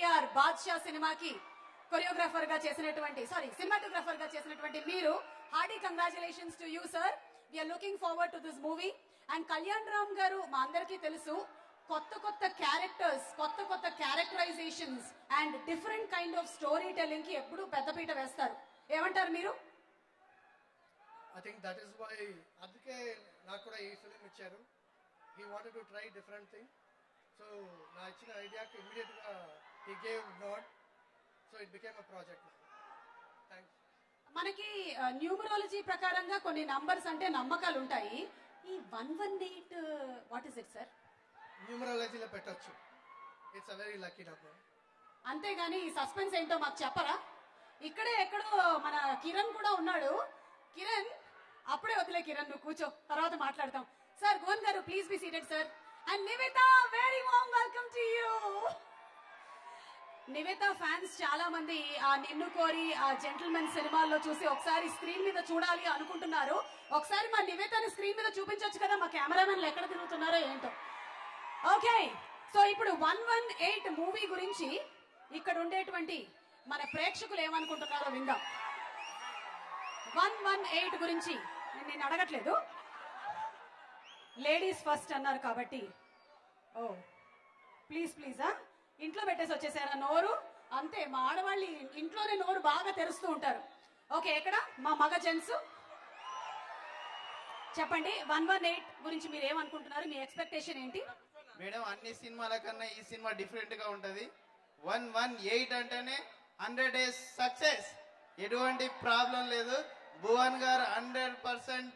KR Badshah సినిమాకి choreographer గా చేసినటువంటి సారీ సినిమాటోగ్రాఫర్ గా చేసినటువంటి మీరు Hardy congratulations to you sir we are looking forward to this movie and Kalyan Ram గారు మా అందరికీ తెలుసు కొత్త కొత్త క్యారెక్టర్స్ కొత్త కొత్త characterisations and different kind of story telling కి ఎప్పుడూ పెద్దపీట వేస్తారు ఏమంటారు మీరు I think that is why అందుకే నాకు కూడా ఈ ఫిలిం ఇచ్చారు he wanted to try different thing so నా ఇచ్చిన ఐడియాకి ఇమ్మీడియట్గా he gave not so it became a project thanks మనకి న్యూమరాలజీ ప్రకారంగా కొన్ని నంబర్స్ అంటే నమ్మకాలు ఉంటాయి ఈ one one eight what is it sir న్యూమరాలజీలో పెట్టొచ్చు it's a very lucky number అంతేగాని ఈ సస్పెన్స్ ఏంటో మాకు చెప్పరా ఇక్కడే ఎక్కడో మన కిరణ్ కూడా ఉన్నాడు కిరణ్ అప్పుడే వదిలే కిరణ్ నువ్వు కూర్చో తర్వాత మాట్లాడతాం సార్ గోన్ గారు please be seated sir and Nivetha very warm welcome to you Nivetha fans చాలా మంది ఆ నిన్ను కోరి ఆ జెంటిల్మెన్ సినిమాల్లో చూసి ఒకసారి స్క్రీన్ మీద చూడాలి అనుకుంటున్నారు ఒకసారి మా నివేతని స్క్రీన్ మీద చూపించొచ్చు కదా మా కెమెరామెన్లు ఎక్కడ తిరుగుతున్నారో ఏంటో ఓకే సో ఇప్పుడు వన్ వన్ ఎయిట్ మూవీ గురించి ఇక్కడ ఉండేటువంటి మన ప్రేక్షకులు ఏమనుకుంటున్నారో విందాం వన్ వన్ ఎయిట్ గురించి నేను నేను అడగట్లేదు లేడీస్ ఫస్ట్ అన్నారు కాబట్టి ఓ ప్లీజ్ ప్లీజ్ ఆ ఇంట్లో పెట్టేసి వచ్చేసారా నోరు అంతే మా ఆడవాళ్ళు ఇంట్లోనే నోరు బాగా తెరుస్తూ ఉంటారు ఓకే ఎక్కడ మా మగ జెంట్స్ చెప్పండి వన్ వన్ ఎయిట్ గురించి మీరు ఏమనుకుంటున్నారు మీ ఎక్స్పెక్టేషన్ ఏంటి మేడం అన్ని సినిమాల కన్నా ఈ సినిమా డిఫరెంట్ గా ఉంటది వన్ వన్ ఎయిట్ అంటేనే హండ్రెడ్ డేస్ సక్సెస్ ఎటువంటి ప్రాబ్లం లేదు భువన్ గారు హండ్రెడ్ పర్సెంట్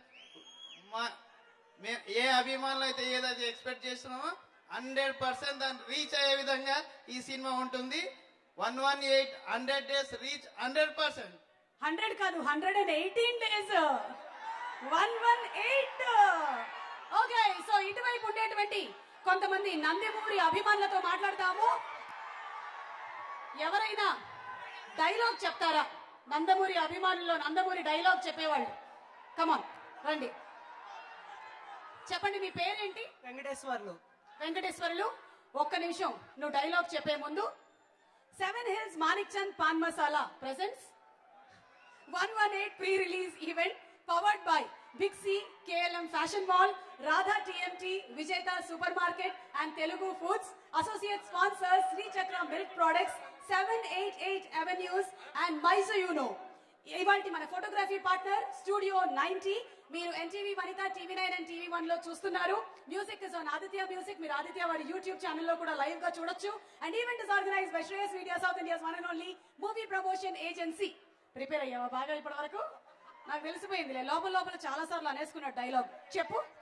ఏ అభిమానులు అయితే ఏదైతే ఎక్స్పెక్ట్ చేస్తున్నామో హండ్రెడ్ పర్సెంట్ దాన్ని రీచ్ అయ్యే విధంగా ఈ సినిమా ఉంటుంది one one eight hundred days reach hundred percent hundred కాదు hundred and eighteen days one one eight okay so ఇటువైపు ఉండేటువంటి కొంతమంది నందిమూరి అభిమానులతో మాట్లాడతాము ఎవరైనా డైలాగ్ చెప్తారా నందమూరి అభిమానుల్లో నందమూరి డైలాగ్ చెప్పేవాళ్ళు కమాన్ రండి చెప్పండి మీ పేరేంటి వెంకటేశ్వర్లు వెంకటేశ్వరులు ఒక్క నిమిషం నువ్వు డైలాగ్ చెప్పే ముందు seven hills Manik Chand paan masala presents one one eight pre release event powered by big C KLM fashion mall Radha TMT Vijetha super market and Telugu foods associate sponsors Shri Chakra milk products seven eight eight avenues and మైజయూనో ఇవాళ మన photography partner studio ninety మీరు NTV Vanitha TV nine and TV one లో చూస్తున్నారు music is on Aditya music మీరు ఆదిత్య వారి YouTube channel లో కూడా లైవ్ గా చూడొచ్చు and event is organise by Shreyas media south India's one and only movie promotion agency prepare అయ్యావా బాగా ఇప్పటి వరకు నాకు తెలిసిపోయింది లోపల లోపల చాలా సార్లు అనేసుకున్న డైలాగ్ చెప్పు